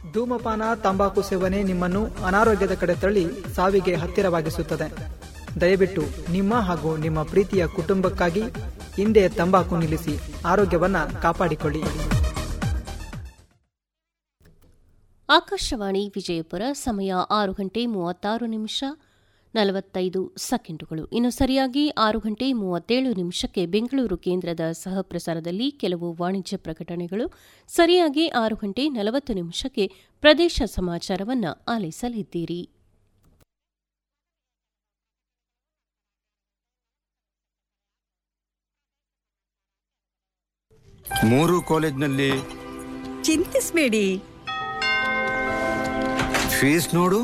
ಧೂಮಪಾನ ತಂಬಾಕು ಸೇವನೆ ನಿಮ್ಮನ್ನು ಅನಾರೋಗ್ಯದ ಕಡೆ ತಳ್ಳಿ ಸಾವಿಗೆ ಹತ್ತಿರವಾಗಿಸುತ್ತದೆ ದಯವಿಟ್ಟು ನಿಮ್ಮ ಹಾಗೂ ನಿಮ್ಮ ಪ್ರೀತಿಯ ಕುಟುಂಬಕ್ಕಾಗಿ ಹಿಂದೆ ತಂಬಾಕು ನಿಲ್ಲಿಸಿ ಆರೋಗ್ಯವನ್ನ ಕಾಪಾಡಿಕೊಳ್ಳಿ ಆಕಾಶವಾಣಿ ವಿಜಯಪುರ ಸಮಯ ಆರು ಗಂಟೆ ಮೂವತ್ತಾರು ನಿಮಿಷ ನಲವತ್ತೈದು ಸೆಕೆಂಡುಗಳು ಇನ್ನು ಸರಿಯಾಗಿ ಆರು ಗಂಟೆ ಮೂವತ್ತೇಳು ನಿಮಿಷಕ್ಕೆ ಬೆಂಗಳೂರು ಕೇಂದ್ರದ ಸಹಪ್ರಸಾರದಲ್ಲಿ ಕೆಲವು ವಾಣಿಜ್ಯ ಪ್ರಕಟಣೆಗಳು ಸರಿಯಾಗಿ ಆರು ಗಂಟೆ ನಲವತ್ತು ನಿಮಿಷಕ್ಕೆ ಪ್ರದೇಶ ಸಮಾಚಾರವನ್ನು ಆಲಿಸಲಿದ್ದೀರಿ ಮೂರು ಕಾಲೇಜ್ನಲ್ಲಿ ಚಿಂತಿಸ್ಬೇಡಿ ಫೀಸ್ ನೋಡು